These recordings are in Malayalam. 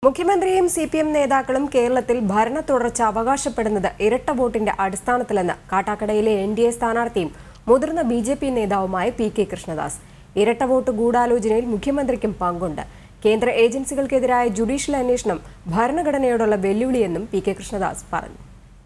മുഖ്യമന്ത്രിയും സി പി എം നേതാക്കളും കേരളത്തിൽ ഭരണ തുടർച്ച അവകാശപ്പെടുന്നത് ഇരട്ട വോട്ടിന്റെ അടിസ്ഥാനത്തിലെന്ന് കാട്ടാക്കടയിലെ എൻ ഡി എ സ്ഥാനാർത്ഥിയും മുതിർന്ന ബി ജെ പി നേതാവുമായ പി കെ കൃഷ്ണദാസ് ഇരട്ട വോട്ട് ഗൂഢാലോചനയിൽ മുഖ്യമന്ത്രിക്കും പങ്കുണ്ട് കേന്ദ്ര ഏജൻസികൾക്കെതിരായ ജുഡീഷ്യൽ അന്വേഷണം ഭരണഘടനയോടുള്ള വെല്ലുവിളിയെന്നും പി കെ കൃഷ്ണദാസ് പറഞ്ഞു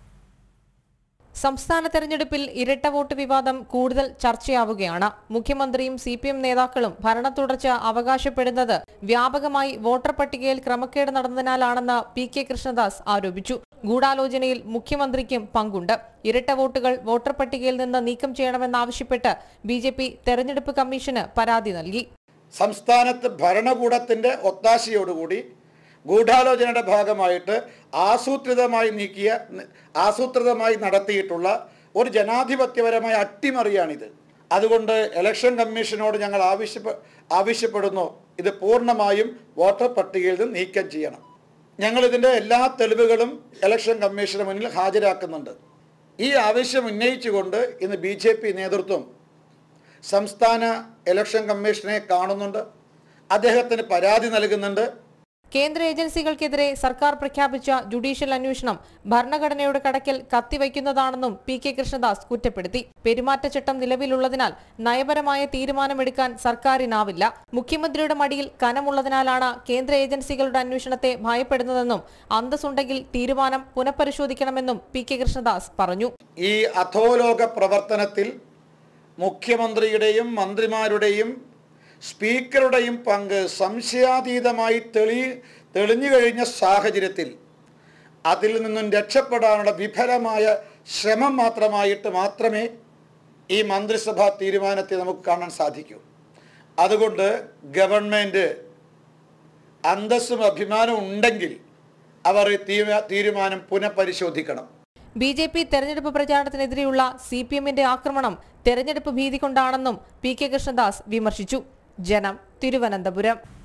സംസ്ഥാന തെരഞ്ഞെടുപ്പിൽ ഇരട്ട വോട്ട് വിവാദം കൂടുതൽ ചർച്ചയാവുകയാണ് മുഖ്യമന്ത്രിയും സി പി എം നേതാക്കളും ഭരണ തുടർച്ച അവകാശപ്പെടുന്നത് വ്യാപകമായി വോട്ടർ പട്ടികയിൽ ക്രമക്കേട് നടന്നതിനാലാണെന്ന് പി കെ കൃഷ്ണദാസ് ആരോപിച്ചു ഗൂഢാലോചനയിൽ മുഖ്യമന്ത്രിക്കും പങ്കുണ്ട് ഇരട്ട വോട്ടുകൾ വോട്ടർ പട്ടികയിൽ നിന്ന് നീക്കം ചെയ്യണമെന്നാവശ്യപ്പെട്ട് ബി ജെ പി തെരഞ്ഞെടുപ്പ് കമ്മീഷന് പരാതി നൽകി സംസ്ഥാനത്ത് ഭരണകൂടത്തിൻ്റെ ഒത്താശയോടുകൂടി ഗൂഢാലോചനയുടെ ഭാഗമായിട്ട് ആസൂത്രിതമായി നീക്കിയ ആസൂത്രിതമായി നടത്തിയിട്ടുള്ള ഒരു ജനാധിപത്യപരമായ അട്ടിമറിയാണിത് അതുകൊണ്ട് ഇലക്ഷൻ കമ്മീഷനോട് ഞങ്ങൾ ആവശ്യപ്പെ ആവശ്യപ്പെടുന്നു ഇത് പൂർണ്ണമായും വോട്ടർ പട്ടികയിൽ നിന്ന് നീക്കം ചെയ്യണം ഞങ്ങൾ ഇതിൻ്റെ എല്ലാ തെളിവുകളും ഇലക്ഷൻ കമ്മീഷന് മുന്നിൽ ഹാജരാക്കുന്നുണ്ട് ഈ ആവശ്യം ഉന്നയിച്ചുകൊണ്ട് ഇന്ന് ബി ജെ പി നേതൃത്വം സംസ്ഥാന ഇലക്ഷൻ കമ്മീഷനെ കാണുന്നുണ്ട് അദ്ദേഹത്തിന് പരാതി നൽകുന്നുണ്ട് കേന്ദ്ര ഏജൻസികൾക്കെതിരെ സർക്കാർ പ്രഖ്യാപിച്ച ജുഡീഷ്യൽ അന്വേഷണം ഭരണഘടനയുടെ കടക്കൽ കത്തിവയ്ക്കുന്നതാണെന്നും പി കെ കൃഷ്ണദാസ് കുറ്റപ്പെടുത്തി പെരുമാറ്റച്ചട്ടം നിലവിലുള്ളതിനാൽ നയപരമായ തീരുമാനമെടുക്കാൻ സർക്കാരിനാവില്ല മുഖ്യമന്ത്രിയുടെ മടിയിൽ കനമുള്ളതിനാലാണ് കേന്ദ്ര ഏജൻസികളുടെ അന്വേഷണത്തെ ഭയപ്പെടുന്നതെന്നും അന്തസ്സുണ്ടെങ്കിൽ തീരുമാനം പുനഃപരിശോധിക്കണമെന്നും പി കെ കൃഷ്ണദാസ് പറഞ്ഞു ഈ അധോലോക പ്രവർത്തനത്തിൽ മുഖ്യമന്ത്രിയുടെയും മന്ത്രിമാരുടെയും സ്പീക്കറുടെയും പങ്ക് സംശയാതീതമായി തെളി തെളിഞ്ഞു കഴിഞ്ഞ സാഹചര്യത്തിൽ അതിൽ നിന്നും രക്ഷപ്പെടാനുള്ള വിഫലമായ ശ്രമം മാത്രമായിട്ട് മാത്രമേ ഈ മന്ത്രിസഭാ തീരുമാനത്തെ നമുക്ക് കാണാൻ സാധിക്കൂ അതുകൊണ്ട് ഗവൺമെൻറ് അന്തസ്സും അഭിമാനവും ഉണ്ടെങ്കിൽ അവർ ഈ തീരുമാ- തീരുമാനം പുനഃപരിശോധിക്കണം ബി ജെ പി തെരഞ്ഞെടുപ്പ് പ്രചാരണത്തിനെതിരെയുള്ള സി പി എമ്മിന്റെ ആക്രമണം തെരഞ്ഞെടുപ്പ് ഭീതി കൊണ്ടാണെന്നും പി കെ കൃഷ്ണദാസ് വിമർശിച്ചു ജനം തിരുവനന്തപുരം